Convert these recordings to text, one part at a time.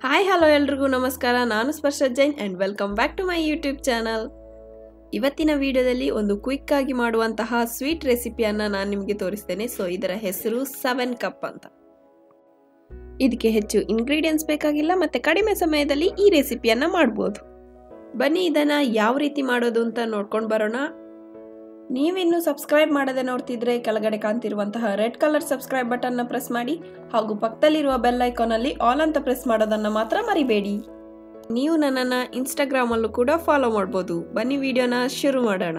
hi hello ಎಲ್ರಿಗೂ ನಮಸ್ಕಾರ ನಾನು Sparsha Jain and welcome back to my YouTube channel ಇವತ್ತಿನ ವಿಡಿಯೋದಲ್ಲಿ ಒಂದು ಕ್ವಿಕ್ ಆಗಿ ಮಾಡುವಂತಹ ಸ್ವೀಟ್ ರೆಸಿಪಿಯನ್ನು ನಾನು ನಿಮಗೆ ತೋರಿಸ್ತೇನೆ ಸೊ ಇದರ ಹೆಸರು ಸೆವೆನ್ ಕಪ್ ಅಂತ ಇದಕ್ಕೆ ಹೆಚ್ಚು ಇಂಗ್ರೀಡಿಯೆಂಟ್ಸ್ ಬೇಕಾಗಿಲ್ಲ ಮತ್ತು ಕಡಿಮೆ ಸಮಯದಲ್ಲಿ ಈ ರೆಸಿಪಿಯನ್ನು ಮಾಡ್ಬೋದು ಬನ್ನಿ ಇದನ್ನು ಯಾವ ರೀತಿ ಮಾಡೋದು ಅಂತ ನೋಡ್ಕೊಂಡು ಬರೋಣ ನೀವಿನ್ನು ಸಬ್ಸ್ಕ್ರೈಬ್ ಮಾಡದೆ ನೋಡ್ತಿದ್ರೆ ಕೆಳಗಡೆ ಕಾಣ್ತಿರುವಂತಹ ರೆಡ್ ಕಲರ್ ಸಬ್ಸ್ಕ್ರೈಬ್ ಬಟನ್ನ ಪ್ರೆಸ್ ಮಾಡಿ ಹಾಗೂ ಪಕ್ಕದಲ್ಲಿರುವ ಬೆಲ್ ಐಕಾನಲ್ಲಿ ಆಲ್ ಅಂತ ಪ್ರೆಸ್ ಮಾಡೋದನ್ನು ಮಾತ್ರ ಮರಿಬೇಡಿ ನೀವು ನನ್ನನ್ನು ಇನ್ಸ್ಟಾಗ್ರಾಮಲ್ಲೂ ಕೂಡ ಫಾಲೋ ಮಾಡ್ಬೋದು ಬನ್ನಿ ವಿಡಿಯೋನ ಶುರು ಮಾಡೋಣ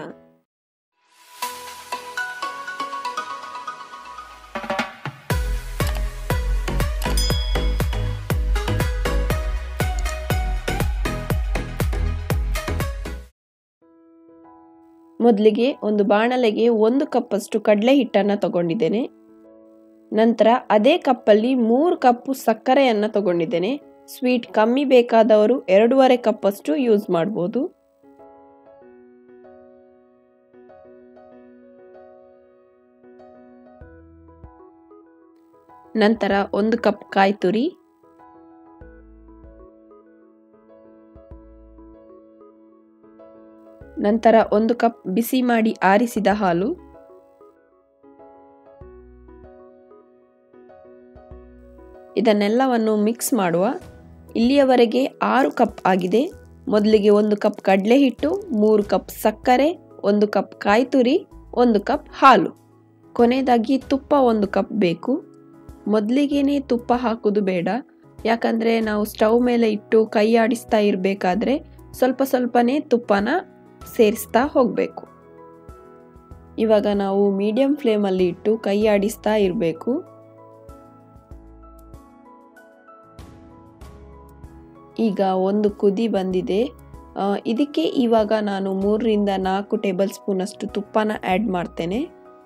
ಮೊದಲಿಗೆ ಒಂದು ಬಾಣಲೆಗೆ ಒಂದು ಕಪ್ಪಷ್ಟು ಕಡಲೆ ಹಿಟ್ಟನ್ನು ತಗೊಂಡಿದ್ದೇನೆ ನಂತರ ಅದೇ ಕಪ್ಪಲ್ಲಿ ಮೂರು ಕಪ್ಪು ಸಕ್ಕರೆಯನ್ನು ತಗೊಂಡಿದ್ದೇನೆ ಸ್ವೀಟ್ ಕಮ್ಮಿ ಬೇಕಾದವರು ಎರಡೂವರೆ ಕಪ್ಪಷ್ಟು ಯೂಸ್ ಮಾಡ್ಬೋದು ನಂತರ ಒಂದು ಕಪ್ ಕಾಯಿ ತುರಿ ನಂತರ ಒಂದು ಕಪ್ ಬಿಸಿ ಮಾಡಿ ಆರಿಸಿದ ಹಾಲು ಇದನ್ನೆಲ್ಲವನ್ನು ಮಿಕ್ಸ್ ಮಾಡುವ ಇಲ್ಲಿಯವರೆಗೆ ಆರು ಕಪ್ ಆಗಿದೆ ಮೊದಲಿಗೆ ಒಂದು ಕಪ್ ಕಡಲೆ ಹಿಟ್ಟು ಮೂರು ಕಪ್ ಸಕ್ಕರೆ ಒಂದು ಕಪ್ ಕಾಯಿ ತುರಿ ಒಂದು ಕಪ್ ಹಾಲು ಕೊನೆಯದಾಗಿ ತುಪ್ಪ ಒಂದು ಕಪ್ ಬೇಕು ಮೊದಲಿಗೇನೆ ತುಪ್ಪ ಹಾಕೋದು ಬೇಡ ಯಾಕಂದರೆ ನಾವು ಸ್ಟವ್ ಮೇಲೆ ಇಟ್ಟು ಕೈ ಆಡಿಸ್ತಾ ಇರಬೇಕಾದ್ರೆ ಸ್ವಲ್ಪ ಸ್ವಲ್ಪನೇ ತುಪ್ಪನ ಸೇರಿಸ್ತಾ ಹೋಗಬೇಕು ಇವಾಗ ನಾವು ಮೀಡಿಯಂ ಫ್ಲೇಮಲ್ಲಿ ಇಟ್ಟು ಕೈ ಆಡಿಸ್ತಾ ಇರಬೇಕು ಈಗ ಒಂದು ಕುದಿ ಬಂದಿದೆ ಇದಕ್ಕೆ ಇವಾಗ ನಾನು ಮೂರರಿಂದ ನಾಲ್ಕು ಟೇಬಲ್ ಸ್ಪೂನಷ್ಟು ತುಪ್ಪನ ಆ್ಯಡ್ ಮಾಡ್ತೇನೆ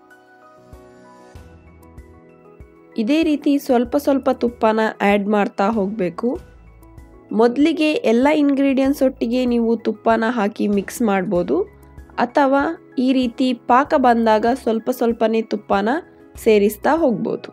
ಇದೇ ರೀತಿ ಸ್ವಲ್ಪ ಸ್ವಲ್ಪ ತುಪ್ಪನ ಆ್ಯಡ್ ಮಾಡ್ತಾ ಹೋಗಬೇಕು ಮೊದಲಿಗೆ ಎಲ್ಲ ಇಂಗ್ರೀಡಿಯೆಂಟ್ಸ್ ಒಟ್ಟಿಗೆ ನೀವು ತುಪ್ಪನ ಹಾಕಿ ಮಿಕ್ಸ್ ಮಾಡ್ಬೋದು ಅಥವಾ ಈ ರೀತಿ ಪಾಕ ಬಂದಾಗ ಸ್ವಲ್ಪ ಸ್ವಲ್ಪನೇ ತುಪ್ಪನ ಸೇರಿಸ್ತಾ ಹೋಗ್ಬೋದು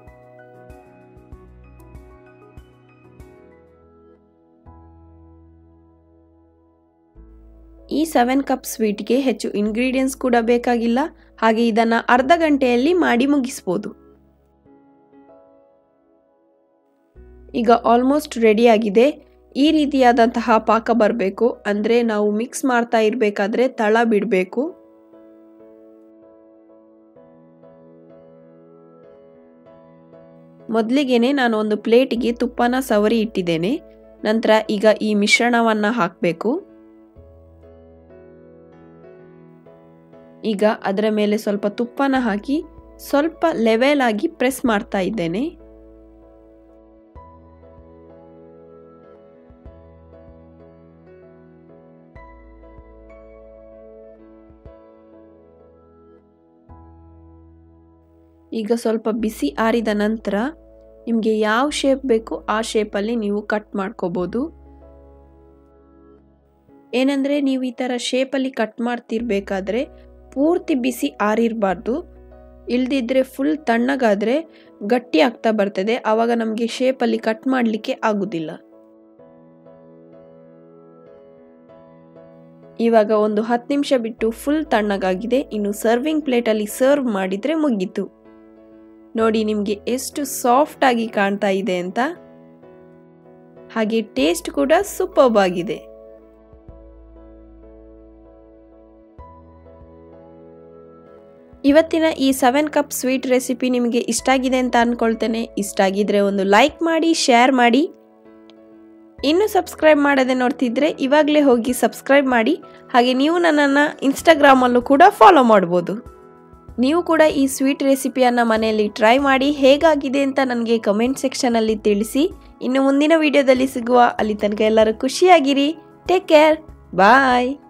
ಈ ಸೆವೆನ್ ಕಪ್ ಸ್ವೀಟ್ಗೆ ಹೆಚ್ಚು ಇಂಗ್ರೀಡಿಯೆಂಟ್ಸ್ ಕೂಡ ಬೇಕಾಗಿಲ್ಲ ಹಾಗೆ ಇದನ್ನು ಅರ್ಧ ಗಂಟೆಯಲ್ಲಿ ಮಾಡಿ ಮುಗಿಸ್ಬೋದು ಈಗ ಆಲ್ಮೋಸ್ಟ್ ರೆಡಿಯಾಗಿದೆ ಈ ರೀತಿಯಾದಂತಹ ಪಾಕ ಬರಬೇಕು ಅಂದರೆ ನಾವು ಮಿಕ್ಸ್ ಮಾಡ್ತಾ ಇರಬೇಕಾದ್ರೆ ತಳ ಬಿಡಬೇಕು ಮೊದಲಿಗೆನೆ ನಾನು ಒಂದು ಪ್ಲೇಟಿಗೆ ತುಪ್ಪನ ಸವರಿ ಇಟ್ಟಿದ್ದೇನೆ ನಂತರ ಈಗ ಈ ಮಿಶ್ರಣವನ್ನು ಹಾಕಬೇಕು ಈಗ ಅದರ ಮೇಲೆ ಸ್ವಲ್ಪ ತುಪ್ಪನ ಹಾಕಿ ಸ್ವಲ್ಪ ಲೆವೆಲ್ ಆಗಿ ಪ್ರೆಸ್ ಮಾಡ್ತಾ ಇದ್ದೇನೆ ಈಗ ಸ್ವಲ್ಪ ಬಿಸಿ ಆರಿದ ನಂತರ ನಿಮಗೆ ಯಾವ ಶೇಪ್ ಬೇಕು ಆ ಶೇಪಲ್ಲಿ ನೀವು ಕಟ್ ಮಾಡ್ಕೋಬೋದು ಏನಂದರೆ ನೀವು ಈ ಥರ ಶೇಪಲ್ಲಿ ಕಟ್ ಮಾಡ್ತಿರ್ಬೇಕಾದ್ರೆ ಪೂರ್ತಿ ಬಿಸಿ ಆರಿರಬಾರ್ದು ಇಲ್ದಿದ್ರೆ ಫುಲ್ ತಣ್ಣಗಾದರೆ ಗಟ್ಟಿ ಆಗ್ತಾ ಬರ್ತದೆ ಆವಾಗ ನಮಗೆ ಶೇಪಲ್ಲಿ ಕಟ್ ಮಾಡಲಿಕ್ಕೆ ಆಗೋದಿಲ್ಲ ಇವಾಗ ಒಂದು ಹತ್ತು ನಿಮಿಷ ಬಿಟ್ಟು ಫುಲ್ ತಣ್ಣಗಾಗಿದೆ ಇನ್ನು ಸರ್ವಿಂಗ್ ಪ್ಲೇಟಲ್ಲಿ ಸರ್ವ್ ಮಾಡಿದರೆ ಮುಗೀತು ನೋಡಿ ನಿಮಗೆ ಎಷ್ಟು ಸಾಫ್ಟ್ ಆಗಿ ಕಾಣ್ತಾ ಇದೆ ಅಂತ ಹಾಗೆ ಟೇಸ್ಟ್ ಕೂಡ ಸೂಪರ್ಬ್ ಆಗಿದೆ ಇವತ್ತಿನ ಈ ಸೆವೆನ್ ಕಪ್ ಸ್ವೀಟ್ ರೆಸಿಪಿ ನಿಮಗೆ ಇಷ್ಟ ಆಗಿದೆ ಅಂತ ಅಂದ್ಕೊಳ್ತೇನೆ ಇಷ್ಟ ಆಗಿದ್ರೆ ಒಂದು ಲೈಕ್ ಮಾಡಿ ಶೇರ್ ಮಾಡಿ ಇನ್ನೂ ಸಬ್ಸ್ಕ್ರೈಬ್ ಮಾಡದೆ ನೋಡ್ತಿದ್ರೆ ಇವಾಗಲೇ ಹೋಗಿ ಸಬ್ಸ್ಕ್ರೈಬ್ ಮಾಡಿ ಹಾಗೆ ನೀವು ನನ್ನನ್ನು ಇನ್ಸ್ಟಾಗ್ರಾಮಲ್ಲೂ ಕೂಡ ಫಾಲೋ ಮಾಡ್ಬೋದು ನೀವು ಕೂಡ ಈ ಸ್ವೀಟ್ ರೆಸಿಪಿಯನ್ನು ಮನೆಯಲ್ಲಿ ಟ್ರೈ ಮಾಡಿ ಹೇಗಾಗಿದೆ ಅಂತ ನನಗೆ ಕಮೆಂಟ್ ಸೆಕ್ಷನಲ್ಲಿ ತಿಳಿಸಿ ಇನ್ನು ಮುಂದಿನ ವಿಡಿಯೋದಲ್ಲಿ ಸಿಗುವ ಅಲ್ಲಿ ತನಕ ಎಲ್ಲರೂ ಖುಷಿಯಾಗಿರಿ ಟೇಕ್ ಕೇರ್ ಬಾಯ್